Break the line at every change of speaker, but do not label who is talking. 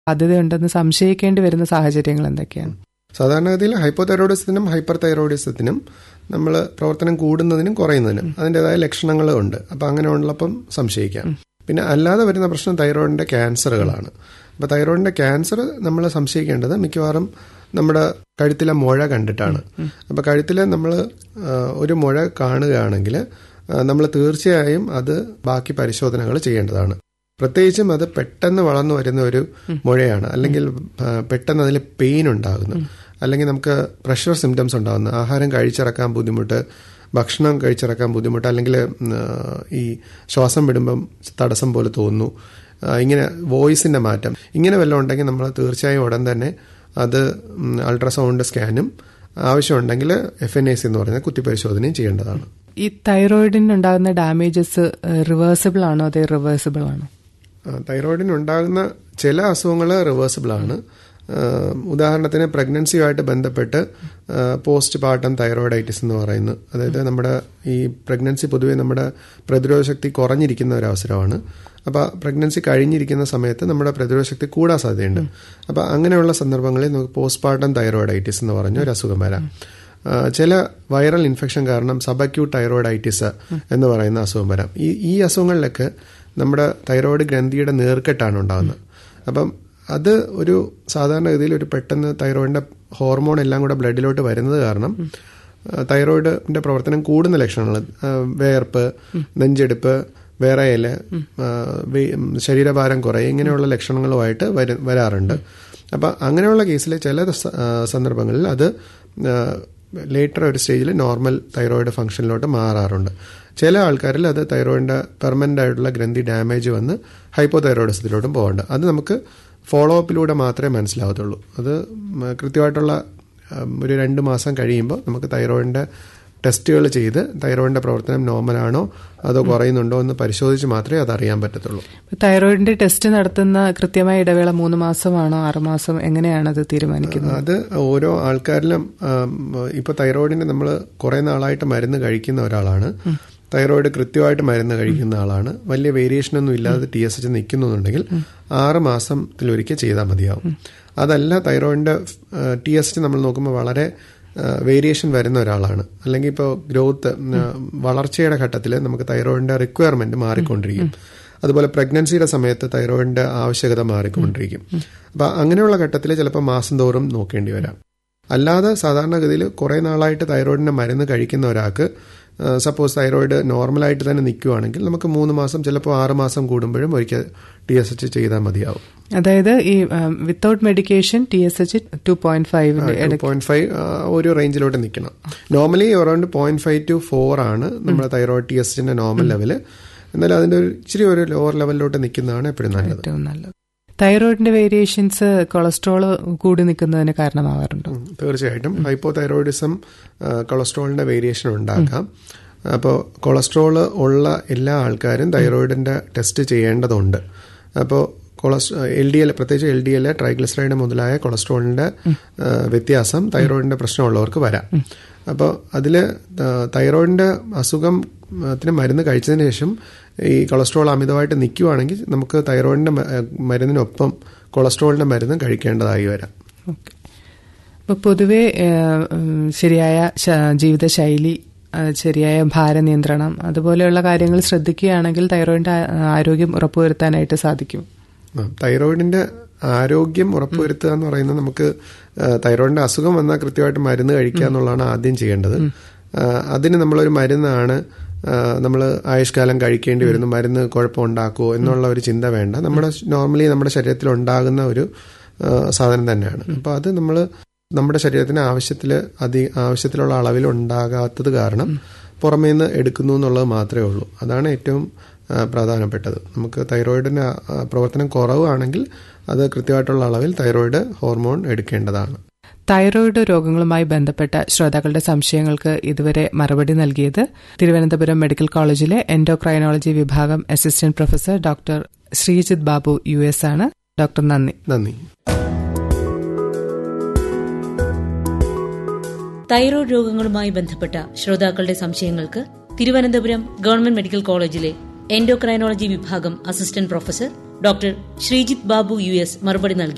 സാധ്യതയുണ്ടെന്ന് സംശയിക്കേണ്ടി വരുന്ന സാഹചര്യങ്ങൾ എന്തൊക്കെയാണ്
സാധാരണഗതിയിൽ ഹൈപ്പോതൈറോയിഡിസത്തിനും ഹൈപ്പർ തൈറോയിഡിസത്തിനും നമ്മൾ പ്രവർത്തനം കൂടുന്നതിനും കുറയുന്നതിനും അതിൻ്റെതായ ലക്ഷണങ്ങളും ഉണ്ട് അപ്പം അങ്ങനെ ഉള്ളപ്പം സംശയിക്കാം പിന്നെ അല്ലാതെ വരുന്ന പ്രശ്നം തൈറോയിഡിന്റെ ക്യാൻസറുകളാണ് അപ്പോൾ തൈറോയിഡിന്റെ ക്യാൻസർ നമ്മൾ സംശയിക്കേണ്ടത് മിക്കവാറും നമ്മുടെ കഴുത്തിലെ മുഴ കണ്ടിട്ടാണ് അപ്പോൾ കഴുത്തിൽ നമ്മൾ ഒരു മുഴ കാണുകയാണെങ്കിൽ നമ്മൾ തീർച്ചയായും അത് ബാക്കി പരിശോധനകൾ ചെയ്യേണ്ടതാണ് പ്രത്യേകിച്ചും അത് പെട്ടെന്ന് വളർന്നു വരുന്ന ഒരു മുഴയാണ് അല്ലെങ്കിൽ പെട്ടെന്ന് അതിൽ പെയിൻ ഉണ്ടാകുന്നു അല്ലെങ്കിൽ നമുക്ക് പ്രഷർ സിംറ്റംസ് ഉണ്ടാകുന്നു ആഹാരം കഴിച്ചിറക്കാൻ ബുദ്ധിമുട്ട് ഭക്ഷണം കഴിച്ചിറക്കാൻ ബുദ്ധിമുട്ട് അല്ലെങ്കിൽ ഈ ശ്വാസം വിടുമ്പം തടസ്സം പോലെ തോന്നുന്നു ഇങ്ങനെ വോയിസിന്റെ മാറ്റം ഇങ്ങനെ വല്ലതും ഉണ്ടെങ്കിൽ നമ്മൾ തീർച്ചയായും ഉടൻ തന്നെ അത് അൾട്രാസൗണ്ട് സ്കാനും ആവശ്യമുണ്ടെങ്കിൽ എഫ് എൻ എ സി എന്ന് പറയുന്ന കുത്തിപ്പരിശോധനയും ചെയ്യേണ്ടതാണ്
ഈ തൈറോയിഡിന് ഉണ്ടാകുന്ന ഡാമേജസ് റിവേഴ്സിബിൾ ആണോ അതേ റിവേഴ്സിബിൾ ആണോ
തൈറോയിഡിന് ഉണ്ടാകുന്ന ചില അസുഖങ്ങൾ റിവേഴ്സിബിൾ ആണ് ഉദാഹരണത്തിന് പ്രഗ്നൻസിയുമായിട്ട് ബന്ധപ്പെട്ട് പോസ്റ്റ് പാർട്ടം തൈറോയിഡൈറ്റിസ് എന്ന് പറയുന്നു അതായത് നമ്മുടെ ഈ പ്രഗ്നൻസി പൊതുവേ നമ്മുടെ പ്രതിരോധ ശക്തി കുറഞ്ഞിരിക്കുന്ന ഒരു അവസരമാണ് അപ്പോൾ പ്രഗ്നൻസി കഴിഞ്ഞിരിക്കുന്ന സമയത്ത് നമ്മുടെ പ്രതിരോധ ശക്തി കൂടാൻ സാധ്യതയുണ്ട് അപ്പോൾ അങ്ങനെയുള്ള സന്ദർഭങ്ങളിൽ നമുക്ക് പോസ്റ്റ് പാർട്ടം തൈറോയിഡൈറ്റിസ് എന്ന് പറഞ്ഞ ഒരു അസുഖം വരാം ചില വൈറൽ ഇൻഫെക്ഷൻ കാരണം സബക്യൂട്ട് തൈറോയിഡൈറ്റിസ് എന്ന് പറയുന്ന അസുഖം വരാം ഈ ഈ അസുഖങ്ങളിലൊക്കെ നമ്മുടെ തൈറോയിഡ് ഗ്രന്ഥിയുടെ നേർക്കെട്ടാണ് ഉണ്ടാകുന്നത് അപ്പം അത് ഒരു സാധാരണഗതിയിൽ ഒരു പെട്ടെന്ന് തൈറോയിഡിന്റെ ഹോർമോൺ എല്ലാം കൂടെ ബ്ലഡിലോട്ട് വരുന്നത് കാരണം തൈറോയിഡിന്റെ പ്രവർത്തനം കൂടുന്ന ലക്ഷണങ്ങൾ വേർപ്പ് നെഞ്ചെടുപ്പ് വിറയൽ ശരീരഭാരം കുറയും ഇങ്ങനെയുള്ള ലക്ഷണങ്ങളുമായിട്ട് വരാറുണ്ട് അപ്പം അങ്ങനെയുള്ള കേസിൽ ചില സന്ദർഭങ്ങളിൽ അത് ലേറ്റർ ഒരു സ്റ്റേജിൽ നോർമൽ തൈറോയിഡ് ഫംഗ്ഷനിലോട്ട് മാറാറുണ്ട് ചില ആൾക്കാരിൽ അത് തൈറോയിഡിന്റെ പെർമനന്റ് ആയിട്ടുള്ള ഗ്രന്ഥി ഡാമേജ് വന്ന് ഹൈപ്പോ തൈറോയിഡിസത്തിലോട്ടും പോകേണ്ട അത് നമുക്ക് ഫോളോ അപ്പിലൂടെ മാത്രമേ മനസ്സിലാവത്തുള്ളൂ അത് കൃത്യമായിട്ടുള്ള ഒരു രണ്ട് മാസം കഴിയുമ്പോൾ നമുക്ക് തൈറോയിഡിന്റെ ടെസ്റ്റുകൾ ചെയ്ത് തൈറോയിഡിന്റെ പ്രവർത്തനം നോർമലാണോ അതോ കുറയുന്നുണ്ടോ എന്ന് പരിശോധിച്ച് മാത്രമേ അത് അറിയാൻ പറ്റത്തുള്ളൂ
തൈറോയിഡിന്റെ ടെസ്റ്റ് നടത്തുന്ന കൃത്യമായ ഇടവേള മൂന്ന് മാസമാണോ ആറുമാസം എങ്ങനെയാണ് അത് തീരുമാനിക്കുന്നത്
അത് ഓരോ ആൾക്കാരിലും ഇപ്പൊ തൈറോയിഡിന് നമ്മൾ കുറെ നാളായിട്ട് മരുന്ന് കഴിക്കുന്ന ഒരാളാണ് തൈറോയിഡ് കൃത്യമായിട്ട് മരുന്ന് കഴിക്കുന്ന ആളാണ് വലിയ വേരിയേഷൻ ഒന്നും ഇല്ലാതെ ടി എസ് എച്ച് നിൽക്കുന്നുണ്ടെങ്കിൽ ആറ് മാസത്തിലൊരിക്കൽ ചെയ്താൽ മതിയാവും അതല്ല തൈറോയിഡിന്റെ ടി എസ് എച്ച് നമ്മൾ നോക്കുമ്പോൾ വളരെ വേരിയേഷൻ വരുന്ന ഒരാളാണ് അല്ലെങ്കിൽ ഇപ്പോൾ ഗ്രോത്ത് വളർച്ചയുടെ ഘട്ടത്തിൽ നമുക്ക് തൈറോയിഡിന്റെ റിക്വയർമെന്റ് മാറിക്കൊണ്ടിരിക്കും അതുപോലെ പ്രഗ്നൻസിയുടെ സമയത്ത് തൈറോയിഡിന്റെ ആവശ്യകത മാറിക്കൊണ്ടിരിക്കും അപ്പൊ അങ്ങനെയുള്ള ഘട്ടത്തിൽ ചിലപ്പോൾ മാസം തോറും നോക്കേണ്ടി വരാം അല്ലാതെ സാധാരണഗതിയിൽ കുറെ നാളായിട്ട് തൈറോയിഡിന്റെ മരുന്ന് കഴിക്കുന്ന ഒരാൾക്ക് സപ്പോസ് തൈറോയിഡ് നോർമലായിട്ട് തന്നെ നിൽക്കുവാണെങ്കിൽ നമുക്ക് മൂന്ന് മാസം ചിലപ്പോൾ ആറ് മാസം കൂടുമ്പോഴും ഒരിക്കൽ ടി എസ് എച്ച് ചെയ്താൽ മതിയാവും
അതായത് ഈ without medication T S H two point five
point five ഒരു റേഞ്ചിലോട്ട് നിൽക്കണം normally around point five to four ആണ് നമ്മുടെ തൈറോയിഡ് ടി എസ് എച്ചിന്റെ നോർമൽ ലെവല് എന്നാൽ അതിന്റെ ഒരു ഇച്ചിരി ഒരു ലോവർ ലെവലിലോട്ട് നിൽക്കുന്നതാണ് എപ്പോഴും നല്ലത്
ഏറ്റവും നല്ലത് തൈറോയിഡിന്റെ വേരിയേഷൻസ് കൊളസ്ട്രോൾ കൂടി നിൽക്കുന്നതിന് കാരണമാകാറുണ്ടോ
തീർച്ചയായിട്ടും ഹൈപ്പോ തൈറോയിഡിസം കൊളസ്ട്രോളിന്റെ വേരിയേഷൻ ഉണ്ടാക്കാം അപ്പോൾ കൊളസ്ട്രോൾ ഉള്ള എല്ലാ ആൾക്കാരും തൈറോയിഡിന്റെ ടെസ്റ്റ് ചെയ്യേണ്ടതുണ്ട് അപ്പോൾ കൊളസ് എൽ ഡി എൽ പ്രത്യേകിച്ച് എൽ ഡി എൽ ട്രൈഗ്ലിസറൈഡ് മുതലായ കൊളസ്ട്രോളിന്റെ വ്യത്യാസം തൈറോയിഡിന്റെ പ്രശ്നമുള്ളവർക്ക് വരാം അപ്പോൾ അതിൽ തൈറോയിഡിന്റെ അസുഖത്തിന് മരുന്ന് കഴിച്ചതിന് ശേഷം ഈ കൊളസ്ട്രോൾ അമിതമായിട്ട് നിൽക്കുവാണെങ്കിൽ നമുക്ക് തൈറോയിഡിന്റെ മരുന്നിനൊപ്പം കൊളസ്ട്രോളിന്റെ മരുന്ന് കഴിക്കേണ്ടതായി വരാം
അപ്പോൾ പൊതുവെ ശരിയായ ജീവിതശൈലി ശരിയായ ഭാരനിയന്ത്രണം അതുപോലെയുള്ള കാര്യങ്ങൾ ശ്രദ്ധിക്കുകയാണെങ്കിൽ തൈറോയിഡിന്റെ ആരോഗ്യം ഉറപ്പുവരുത്താനായിട്ട് സാധിക്കും
തൈറോയിഡിന്റെ ആരോഗ്യം ഉറപ്പുവരുത്തുക എന്ന് പറയുന്നത് നമുക്ക് തൈറോയിഡിന്റെ അസുഖം വന്നാൽ കൃത്യമായിട്ട് മരുന്ന് കഴിക്കുക എന്നുള്ളതാണ് ആദ്യം ചെയ്യേണ്ടത് അതിന് നമ്മളൊരു മരുന്നാണ് നമ്മൾ ആയുഷ്കാലം കഴിക്കേണ്ടി വരുന്നു മരുന്ന് കുഴപ്പമുണ്ടാക്കുമോ എന്നുള്ള ഒരു ചിന്ത വേണ്ട നമ്മുടെ നോർമലി നമ്മുടെ ശരീരത്തിൽ ഉണ്ടാകുന്ന ഒരു സാധനം തന്നെയാണ് അപ്പോൾ അത് നമ്മൾ നമ്മുടെ ശരീരത്തിന് ആവശ്യത്തിൽ അതി ആവശ്യത്തിലുള്ള അളവിൽ ഉണ്ടാകാത്തത് കാരണം പുറമേ നിന്ന് എടുക്കുന്നു എന്നുള്ളത് മാത്രമേ ഉള്ളൂ അതാണ് ഏറ്റവും പ്രധാനപ്പെട്ടത് നമുക്ക് തൈറോയിഡിന്റെ പ്രവർത്തനം കുറവാണെങ്കിൽ അത് കൃത്യമായിട്ടുള്ള അളവിൽ തൈറോയിഡ് ഹോർമോൺ എടുക്കേണ്ടതാണ്
തൈറോയിഡ് രോഗങ്ങളുമായി ബന്ധപ്പെട്ട ശ്രോതാക്കളുടെ സംശയങ്ങൾക്ക് ഇതുവരെ മറുപടി നൽകിയത് തിരുവനന്തപുരം മെഡിക്കൽ കോളേജിലെ എൻഡോക്രൈനോളജി വിഭാഗം assistant professor doctor Sreejith Babu U S ആണ് ഡോക്ടർ നന്ദി
നന്ദി
തൈറോയ്ഡ് രോഗങ്ങളുമായി ബന്ധപ്പെട്ട ശ്രോതാക്കളുടെ സംശയങ്ങൾക്ക് തിരുവനന്തപുരം ഗവൺമെന്റ് മെഡിക്കൽ കോളേജിലെ എൻഡോക്രൈനോളജി വിഭാഗം assistant professor doctor Sreejith Babu U S മറുപടി നൽകി